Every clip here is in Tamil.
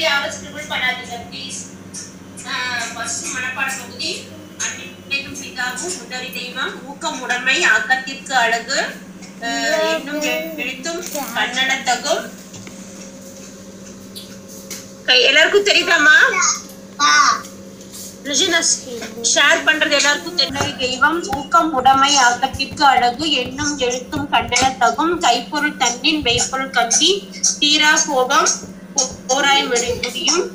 யாரும் ஸ்கிரிபிள் பண்ணாதீங்க ப்ளீஸ் ஃபர்ஸ்ட் மனப்பாட பகுதி அன்னைக்கும் பிதாவும் உடறி தெய்வம் ஊக்கம் உடைமை ஆக்கத்திற்கு அழகு அஹ், இன்னும் எழுத்தும் கன்னடத்தகும் கை- எல்லாருக்கும் தெரியுதாமா ஷேர் பண்றது எல்லாருக்கும் தெரியும் தெய்வம் ஊக்கம் உடைமை ஆக்கத்திற்கு அழகு எண்ணும் எழுத்தும் கண்டனத்தகும் கைப்பொருள் தன்னின் மெய்ப்பொருள் கம்பி தீரா கோபம் போ- போராய் முடி- முடியும்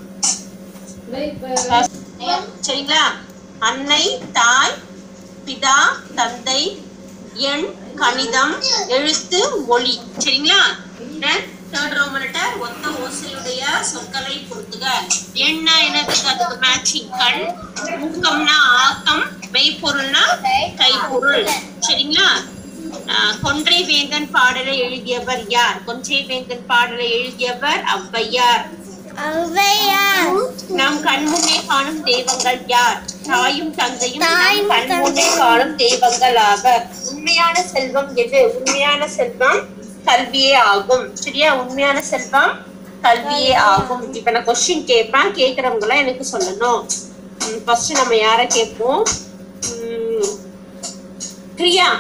சரிங்களா அன்னை தாய் பிதா தந்தை எண் கணிதம் எழுத்து மொழி சரிங்களா தேர்ட் ரோமன் லெட்டர் ஒத்த ஓசையுடைய சொற்களை பொறுத்துக எண்ணா என்னதுக்கு அதுக்கு மேட்சிங் கண் ஊக்கம்னா ஆக்கம் மெய்ப்பொருள்னா கைப்பொருள் சரிங்களா ஆஹ் கொன்றை வேந்தன் பாடலை எழுதியவர் யார் கொன்றை வேந்தன் பாடலை எழுதியவர் ஔவையார் நம் கண்முன்னே காணும் தெய்வங்கள் யார் தாயும் தந்தையும் நம் கண்முன்னே காணும் தெய்வங்கள் ஆவர் உண்மையான செல்வம் எது உண்மையான செல்வம் கல்வியே ஆகும் சரியா உண்மையான செல்வம் கல்வியே ஆகும் இப்ப நான் கொஸ்டின் கேட்பேன் கேக்குறவங்க எல்லாம் எனக்கு சொல்லணும் ஃபர்ஸ்ட் நம்ம யார கேட்போம் உம், பிரியா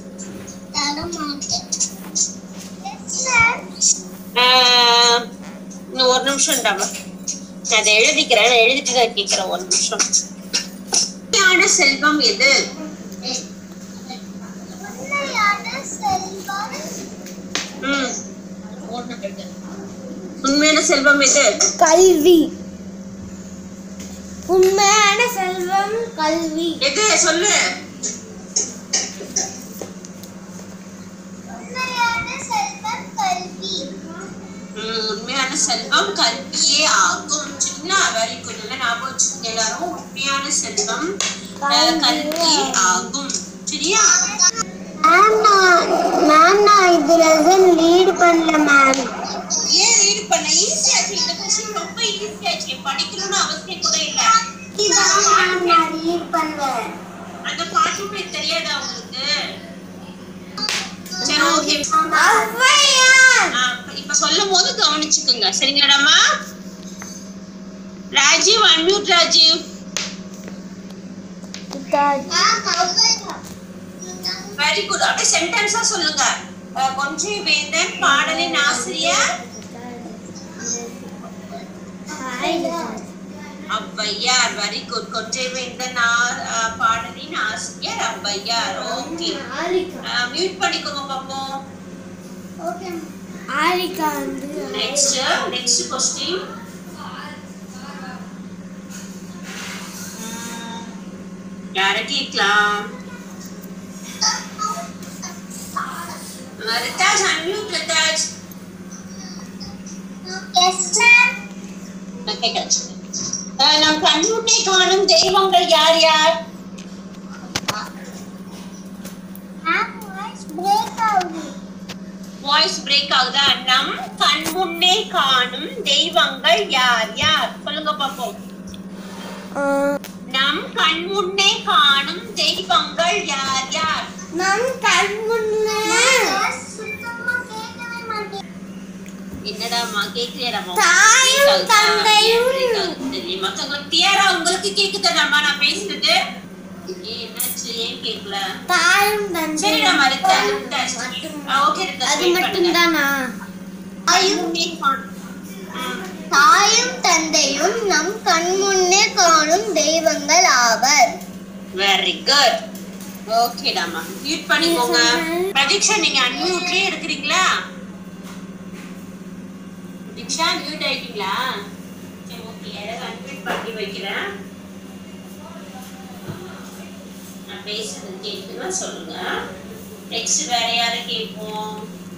ஆஹ், இன்னும் ஒரு நிமிஷம் நான் அதை எழுதிக்கிறேன் நான் எழுதிட்டு தான் கேட்கிறேன் ஒரு நிமிஷம் உண்மையான செல்வம் எது ம் உண்மையான செல்வம் எது கல்வி உண்மையான செல்வம் கல்வி எது சொல்லு உண்மையான செல்வம் கல்வி ம், உண்மையான செல்வம் கல்வியே ஆகும் சின்ன வெரி குட் நல்லா ஞாபகம் வச்சுக்கோங்க எல்லாரும் உண்மையான செல்வம் அஹ், கல்வியே ஆகும் சரியா மேம் நான் மேம் நான் இது லெசன் லீட் பண்ணல மேம் ஏன் ரீட் பண்ண ஈஸியாச்சு இந்த கொஸ்டின் ரொம்ப ஈஸியாச்சு படிக்கணும்னு அவசியம் கூட இல்ல மேம் நான் லீட் பண்ணுவேன் அந்த பாட்டு உங்களுக்கு தெரியாதா உங்களுக்கு சரி ஓகே ஔவையார் இப்ப சொல்லும் போது கவனிச்சுக்கோங்க சரிங்களாடாமா Rajiv unmute Rajiv very good அப்படியே சென்டென்ஸா சொல்லுங்க அஹ், கொன்றை வேந்தன் பாடலின் ஆசிரியர் ஔவையார் வெரி குட் கொன்றை வேந்தன் ஆ- அஹ், பாடலின் ஆசிரியர் ஔவையார் ஓகே மியூட் பண்ணிக்கோங்க பாப்போம் ஆரிகா வந்து நெக்ஸ்ட் நெக்ஸ்ட் கொஸ்டின் யார கேட்கலாம் Rithaj unmute Rithaj yes ma'am நான் கேட்கறேன் அஹ், நம் கண்முன்னே காணும் தெய்வங்கள் யார் யார் மேம் வாய்ஸ் பிரேக் ஆகுது வாய்ஸ் பிரேக் ஆகுதா நம் கண் முன்னே காணும் தெய்வங்கள் யார் யார் சொல்லுங்க பாப்போம் நம் கண் முன்னே காணும் தெய்வங்கள் யார் யார் நம் கண் முன்னே சுத்தமா கேட்கவே மாட்டேன் என்னடாமா கேக்கலையாடாமா தாயும் தந்தையும் மத்தவங்களுக்கு கிளியரா உங்களுக்கு கேக்குதாடாமா நான் பேசுறது ஏன் என்னாச்சு ஏன் கேக்கல தாயும் சரி தந்தையும் நம்ம ரித்தாஜ் ஓகே அது மட்டும் தானா தாயும் தந்தையும் நம் கண் முன்னே காணும் தெய்வங்கள் ஆவர் வெரி குட் ஓகேடாமா மியூட் பண்ணிக்கோங்க பிரதீக்ஷா நீங்க அன்மியூட்லயே இருக்கிறீங்களா பிரதீக்ஷா மியூட் ஆயிட்டீங்களா சரி ஓகே யாராவது அன்மியூட் பண்ணி வைக்கிறேன் நான் பேசுறது கேட்குதா சொல்லுங்க நெக்ஸ்ட் வேற யார கேட்போம்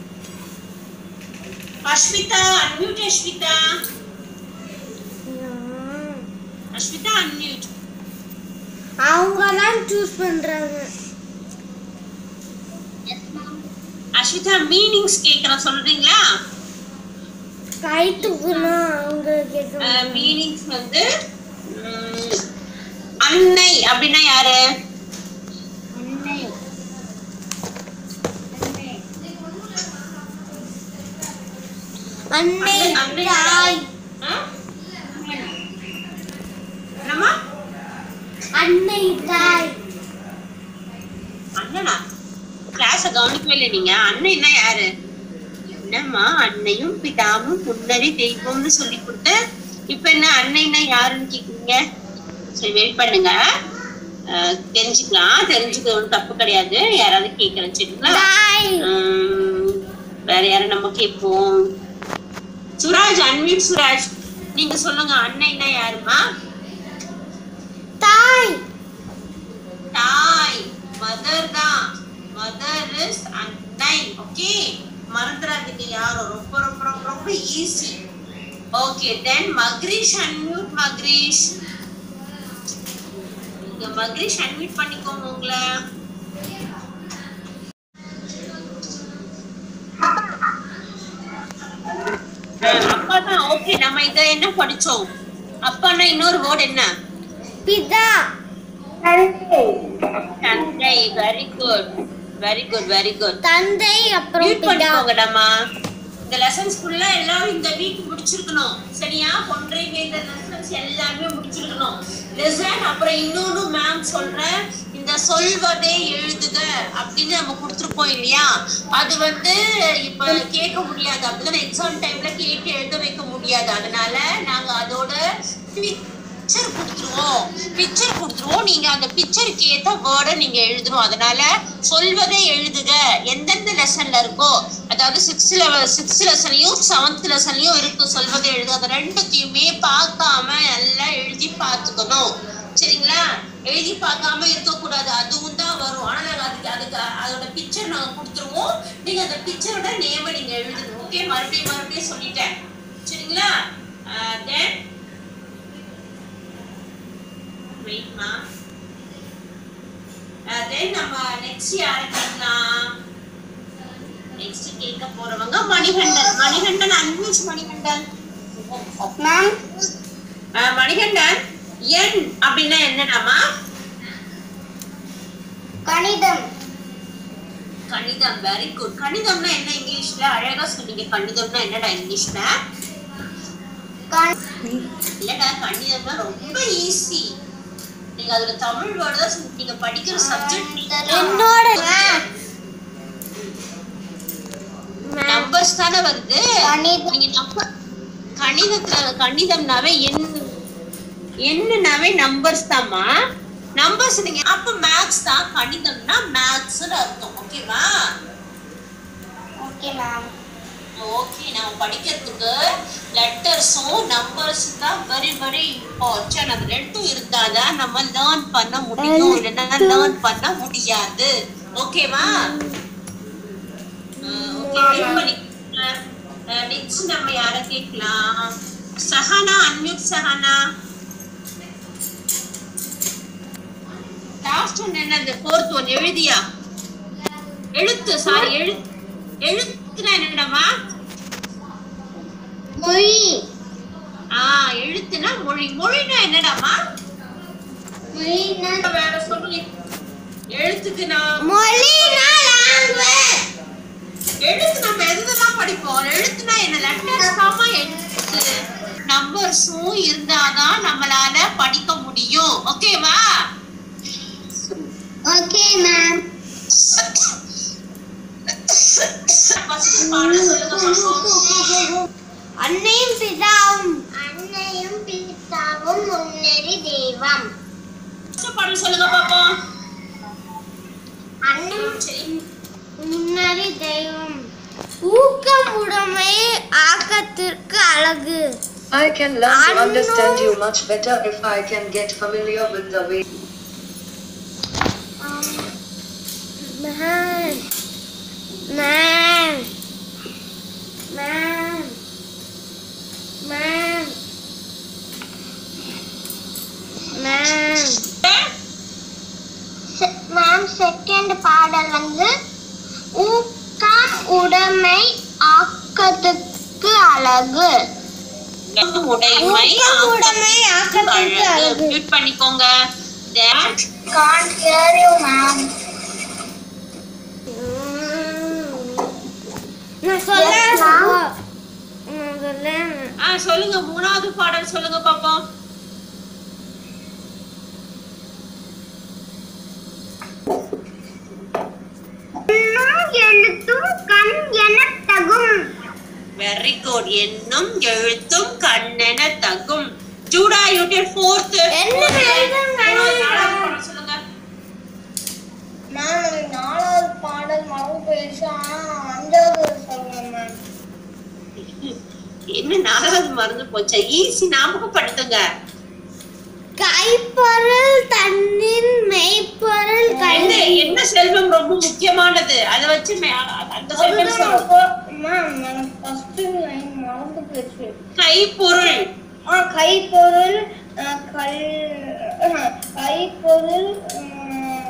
அஸ்மிதா அன்மியூட் அஸ்மிதா அஸ்மிதா அன்மியூட் அவங்க தான் சூஸ் பண்றாங்க அஸ்மிதா மீனிங்ஸ் கேக்குறேன் சொல்றீங்களா கை தூக்கணும் அவங்க கேட்கணும் மீனிங்ஸ் வந்து உம், அன்னை அப்படின்னா யாரு அன்னை அன்னை தாய் ஆ? என்னம்மா அன்னை தாய் அண்ணனா கிளாஸ கவனிக்கவே இல்லை நீங்க அண்ணன்னா யாரு என்னம்மா அன்னையும் பிதாவும் முன்னறி தெய்வம்னு சொல்லி கொடுத்த இப்ப என்ன அன்னைன்னா யாருன்னு கேக்குறீங்க சரி வெயிட் பண்ணுங்க அஹ், தெரிஞ்சுக்கலாம் தெரிஞ்சுக்க ஒண்ணும் தப்பு கிடையாது யாராவது கேக்குறேன் சரிங்களா தாய் உம், வேற யாரும் நம்ம கேட்போம் சுராஜ் அன்மியூட் சுராஜ் நீங்க சொல்லுங்க அன்னைன்னா யாருமா தாய் தாய் மதர் தான் மதர் இஸ் அன்னை ஓகே மறந்துடாதீங்க யாரும் ரொம்ப ரொம்ப ரொம்ப ரொம்ப easy okay then Makrish unmute Makrish நீங்க மக்ரீஷ் அன்மியூட் பண்ணிக்கோங்க உங்களை அப்பா தான் ஓகே நம்ம இத என்ன படிச்சோம் அப்பான்னா இன்னொரு வேர்ட் என்ன பிதா தந்தை very good very good very good தந்தை அப்புறம் மியூட் பிதா பண்ணிக்கோங்கடாமா இந்த லெசன்ஸ் ஃபுல்லா எல்லாரும் இந்த வீக் முடிச்சிருக்கணும் சரியா ஒன்றை வேந்த லெசன்ஸ் எல்லாமே முடிச்சிருக்கணும் லெசன் அப்புறம் இன்னொன்னு மேம் சொல்றேன் இந்த சொல்வதை எழுதுக அப்படின்னு நம்ம கொடுத்துருப்போம் இல்லையா அது வந்து இப்ப கேட்க முடியாது அப்படிதான் எக்ஸாம் டைம்ல கேட்டு எழுத வைக்க முடியாது அதனால நாங்க அதோட பிக்சர் கொடுத்துருவோம் பிக்சர் கொடுத்துருவோம் நீங்க அந்த பிக்சருக்கு ஏத்த வேர்டை நீங்க எழுதணும் அதனால சொல்வதை எழுதுக எந்தெந்த லெசன்ல இருக்கோ அதாவது சிக்ஸ்த் லெவல் சிக்ஸ்த் லெசன்லயும் செவன்த் லெசன்லயும் இருக்கும் சொல்வதை எழுதுக அந்த ரெண்டுத்தையுமே பார்க்காம எல்லாம் எழுதி பார்த்துக்கணும் சரிங்களா எழுதி பார்க்காம இருக்கக்கூடாது அதுவும் தான் வரும் ஆனா நாங்க அதுக்கு அதுக்கு அதோட பிக்சர் நாங்க கொடுத்துருவோம் நீங்க அந்த பிக்சரோட நேம நீங்க எழுதணும் ஓகே மறுபடியும் மறுபடியும் சொல்லிட்டேன் சரிங்களா தென் வெயிட்மா தென் நம்ம நெக்ஸ்ட் யாரை கேட்கலாம் நெக்ஸ்ட் கேட்க போறவங்க மணிகண்டன் மணிகண்டன் அன்மியூட் மணிகண்டன் மேம் அஹ், மணிகண்டன் என் அப்படின்னா என்னடாமா கணிதம் கணிதம் வெரி குட் கணிதம்னா என்ன இங்கிலீஷ்ல அழகா சொன்னீங்க கணிதம்னா என்னடா இங்கிலீஷ்ல இல்லடா கணிதம்னா ரொம்ப ஈஸி நீங்க அதுல தமிழ் வேர்டு தான் சொன்னீங்க. நீங்க படிக்கிற சப்ஜெக்ட் என்னோட நம்பர்ஸ் தானே வருது கணிதம். நீங்க நம்பர் கணிதத்துல கணிதம்னாவே எண் என்னனாவே நம்பர்ஸ் தாம்மா நம்பர்ஸ் நீங்க அப்ப மேக்ஸ் தான் கணிதம்னா மேக்ஸ்னு அர்த்தம் ஓகேவா ஓகே மேம் ஓகே நம்ம படிக்கிறதுக்கு லெட்டர்ஸும் நம்பர்ஸ் தான் வெரி வெரி இம்பார்ட்டன்ட் அது ரெண்டும் இருந்தாதான் நம்ம லேர்ன் பண்ண முடியும் இல்லைன்னா லேர்ன் பண்ண முடியாது ஓகேவா ஓகே நெக்ஸ்ட் நம்ம யார கேட்கலாம் Sahana unmute Sahana last one என்னது ஃபோர்த் ஒன் எழுதியா எழுத்து சாரி எழு எழுத்துனா என்னடாமா மொழி ஆ எழுத்துனா மொழி மொழினா என்னடாமா மொழினா வேற சொல்லு எழுத்துக்கு நான் மொழினா லாங்குவேஜ் எழுத்து நம்ம எதுதான் படிப்போம் எழுத்துனா என்ன லெட்டர்ஸ் தாமா எழுத்து நம்பர்ஸும் இருந்தாதான் நம்மளால படிக்க முடியும் ஓகேவா ஓகே மேம் அன்னையும் பிதாவும் அன்னையும் பிதாவும் முன்னேறி தெய்வம் பாடல் சொல்லுங்க பாப்போம் அன்னையும் முன்னறி தெய்வம் ஊக்கம் உடைமை ஆக்கத்திற்கு அழகு I can learn to Anno- understand you much better if I can get familiar with the way. Man. Man. Man. Man. Man. Ma'am second பாடல் வந்து ஊக்கம் உடைமை ஆக்கத்துக்கு அழகு உடைமை ஊக்கம் உடைமை ஆக்கத்திற்கு அழகு மியூட் பண்ணிக்கோங்க That can't hear you ma'am நான் சொல்ல நான் சொல்ல ஆ சொல்லுங்க மூணாவது பாடல் சொல்லுங்க பாப்போம் வெரி குட் என்னும் எழுத்தும் கண்ணென தகும் ஜூடா யூனிட் ஃபோர்த் என்ன எழுதும் சொல்லுங்க மேம் எனக்கு நாலாவது பாடல் மறந்து போயிடுச்சு ஆனா அஞ்சாவது சொல்லுங்க மேம் என்ன நாலாவது மறந்து போச்சா ஈஸி ஞாபகப்படுத்துங்க கைப்பொருள் தன்னின் மெய்ப்பொருள் என்ன என்ன செல்வம் ரொம்ப முக்கியமானது அதை வச்சு மே- அந்த செல்வம் சொல்லுங்க மேம் எனக்கு ஃபர்ஸ்ட் லைன் மறந்து போயிடுச்சு கைப்பொருள் ஆ கைப்பொருள் ஆ, கல் ஆ, கைப்பொருள் ம்,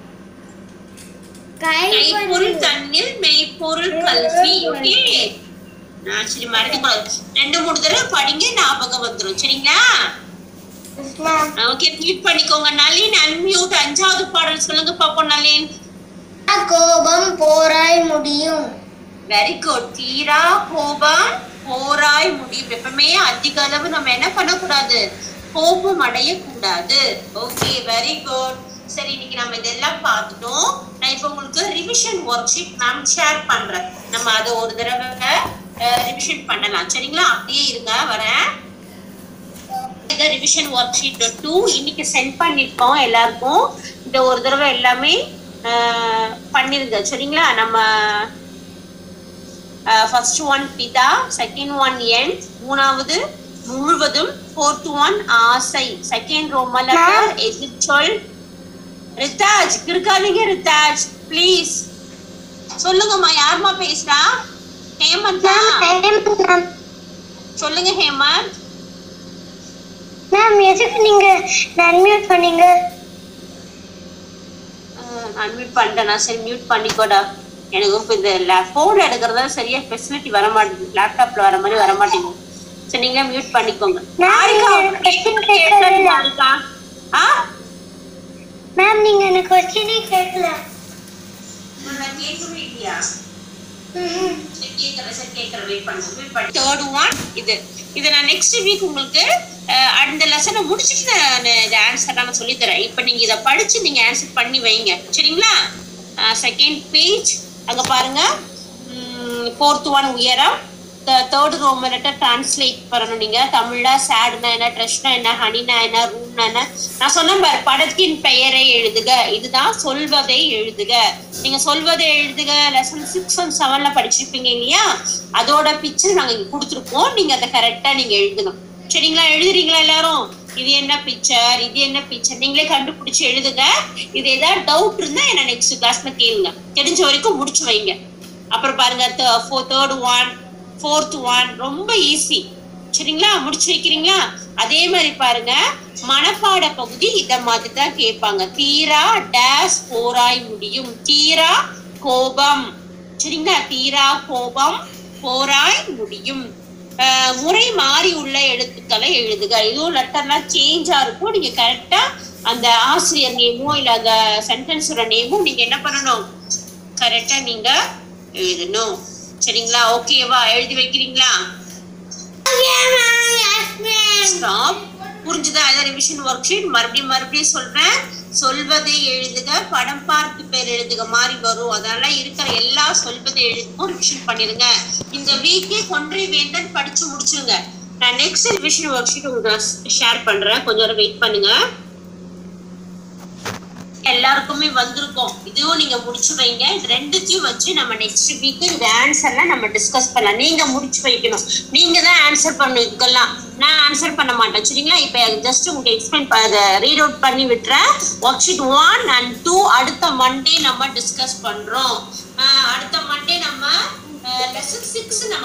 கைப்பொருள் தண்ணீர் மெய்ப்பொருள் கல்வி ஓகே நான் சரி மறந்து கூடாது ரெண்டு மூணு தடவை படிங்க ஞாபகம் வந்துரும் சரிங்களா Yes, ma'am. ஓகே மியூட் பண்ணிக்கோங்க நளின் அன்மியூட் அஞ்சாவது பாடல் சொல்லுங்க பாப்போம் நளின் கோபம் போராய் முடியும் வெரி குட் தீரா கோபம் போராய் முடியும் எப்பவுமே அதிக அளவு நம்ம என்ன பண்ணக்கூடாது கோபம் அடையக்கூடாது ஓகே வெரி குட் சரி இன்னைக்கு நம்ம இதெல்லாம் பார்த்துட்டோம் நான் இப்போ உங்களுக்கு revision worksheet ma'am share பண்றேன் நம்ம அதை ஒரு தடவை ரிவிஷன் பண்ணலாம் சரிங்களா அப்படியே இருங்க வரேன் ரிவிஷன் ஒர்க் ஷீட் டூ இன்னைக்கு சென்ட் பண்ணிருக்கோம் எல்லாருக்கும் இந்த ஒரு தடவை எல்லாமே அஹ், பண்ணிருங்க சரிங்களா நம்ம ஃபர்ஸ்ட் ஒன் பிதா செகண்ட் ஒன் என் மூணாவது முழுவதும் ஃபோர்த் ஒன் ஆசை செகண்ட் ரோம லெட்டர் எதிர்ச்சொல் ரித்தாஜ் இருக்காதீங்க ரித்தாஜ் ப்ளீஸ் சொல்லுங்கம்மா யாரும்மா பேசுறா ஹேமந்தா மேம் சொல்லுங்க ஹேமந்த் மேம் எதுக்கு நீங்க அன்மியூட் பண்ணீங்க அன்மியூட் பண்ணிட்டேனா சரி மியூட் பண்ணிக்கோடா எனக்கு இப்போ இந்த ஃபோன் எடுக்கிறதா சரியா ஃபெசிலிட்டி வர மாட்டேங்குது லேப்டாப்ல வர மாதிரி வர மாட்டேங்குது சரி நீங்க மியூட் பண்ணிக்கோங்க நான் ஹாரிகா, எனக்கு question கேட்கவே இல்ல. ஹாரிகா. ஆ மேம் நீங்க எனக்கு கொஸ்டினே கேட்கல நான் கேட்கவே இல்லையா சரி கேட்கறேன் சரி கேட்கறேன் வெயிட் பண்ணுங்க வெயிட் பண்ணி தேர்ட் ஒன் இது இது நான் நெக்ஸ்ட் வீக் உங்களுக்கு அஹ், அந்த லெசனை முடிச்சுட்டு நான் இந்த ஆன்சர் நான் சொல்லி தரேன் இப்போ நீங்க இதை படிச்சு நீங்க ஆன்சர் பண்ணி வைங்க சரிங்களா செகண்ட் பேஜ் அங்க பாருங்க ஃபோர்த் ஒன் உயரம் தேர்ட் ரோம் லெட்டர் டிரான்ஸ்லேட் பண்ணணும் நீங்க தமிழ்ல சேடுனா என்ன ட்ரெஷ்னா என்ன ஹனினா என்ன ரூம்னா என்ன நான் சொன்ன பாரு படத்தின் பெயரை எழுதுக இதுதான் சொல்வதை எழுதுக நீங்க சொல்வதை எழுதுக லெசன் சிக்ஸ் அண்ட் செவன்ல படிச்சிருப்பீங்க இல்லையா அதோட பிக்சர் நாங்க இங்க கொடுத்துருப்போம் நீங்க அதை கரெக்டா நீங்க எழுதணும் சரிங்களா எழுதுறீங்களா எல்லாரும் இது என்ன பிக்சர் இது என்ன பிக்சர் நீங்களே கண்டுபிடிச்சு எழுதுங்க இது ஏதாவது டவுட் இருந்தா என்ன நெக்ஸ்ட் கிளாஸ்ல கேளுங்க தெரிஞ்ச வரைக்கும் முடிச்சு வைங்க அப்புறம் பாருங்க தேர்ட் ஒன் ஃபோர்த் ஒன் ரொம்ப ஈஸி சரிங்களா முடிச்சு வைக்கிறீங்களா அதே மாதிரி பாருங்க மனப்பாட பகுதி இத மாதிரி தான் கேட்பாங்க தீரா டேஸ் போராய் முடியும் தீரா கோபம் சரிங்களா தீரா கோபம் போராய் முடியும் அஹ் முறை மாறி உள்ள எழுத்துக்களை எழுதுக இதுவும் லெட்டர்லாம் சேஞ்சா இருக்கும் நீங்க கரெக்டா அந்த ஆசிரியர் நேமோ இல்ல அந்த சென்டென்ஸோட நேமோ நீங்க என்ன பண்ணணும் கரெக்டா நீங்க எழுதணும் சரிங்களா ஓகேவா எழுதி வைக்கிறீங்களா ஸ்டாப் புரிஞ்சுதா இதான் ரிவிஷன் ஒர்க் ஷீட் மறுபடியும் மறுபடியும் சொல்றேன் சொல்வதை எழுதுக படம் பார்த்து பேர் எழுதுக மாதிரி வரும் அதனால இருக்கிற எல்லா சொல்வதை எழுதுக்கும் ரிவிஷன் பண்ணிருங்க இந்த வீக்கே கொன்றை வேந்தன் படிச்சு முடிச்சிருங்க நான் நெக்ஸ்ட் ரிவிஷன் ஒர்க் ஷீட் உங்களுக்கு ஷேர் பண்றேன் கொஞ்ச நேரம் வெயிட் பண்ணுங்க எல்லாருக்குமே வந்திருக்கும் இதுவும் நீங்க முடிச்சு வைங்க இது ரெண்டுத்தையும் வச்சு நம்ம நெக்ஸ்ட் வீக் இந்த ஆன்சர்ல நம்ம டிஸ்கஸ் பண்ணலாம் நீங்க முடிச்சு வைக்கணும் நீங்க தான் ஆன்சர் பண்ணணும் இதுக்கெல்லாம் நான் ஆன்சர் பண்ண மாட்டேன் சரிங்களா இப்ப ஜஸ்ட் உங்களுக்கு எக்ஸ்பிளைன் ரீட் அவுட் பண்ணி விட்டுறேன் worksheet one and two அடுத்த மண்டே நம்ம டிஸ்கஸ் பண்றோம் ஆஹ் அடுத்த மண்டே நம்ம லெசன் சிக்ஸ் நம்ம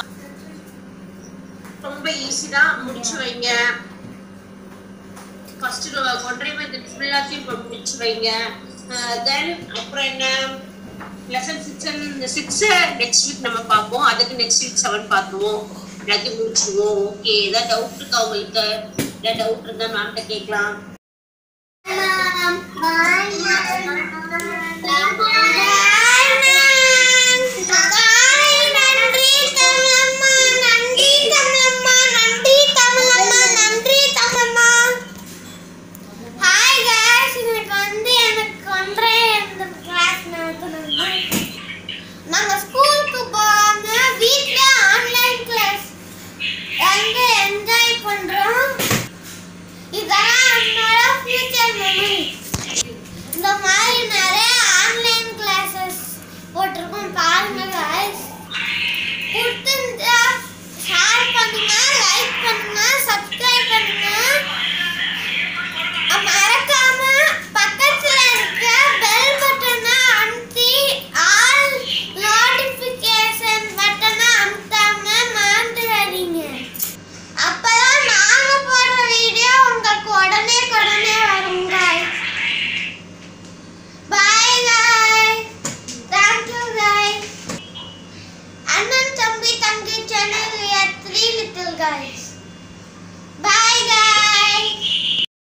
ரொம்ப ஈஸி தான் முடிச்சு வைங்க ஃபர்ஸ்ட் ஒன்றரை மந்த் ஃபுல்லாத்தையும் இப்போ முடிச்சு வைங்க தென் அப்புறம் என்ன லெசன் சிக்ஸ் இந்த சிக்ஸ் நெக்ஸ்ட் வீக் நம்ம பார்ப்போம் அதுக்கு நெக்ஸ்ட் வீக் செவன் பார்த்துருவோம் எல்லாத்தையும் முடிச்சிருவோம் ஓகே ஏதாவது டவுட் இருக்கா உங்களுக்கு ஏதாவது டவுட் இருந்தா மேம்கிட்ட கேட்கலாம் நாங்க ஸ்கூலுக்கு போகாம வீட்ல ஆன்லைன் கிளாஸ் guys.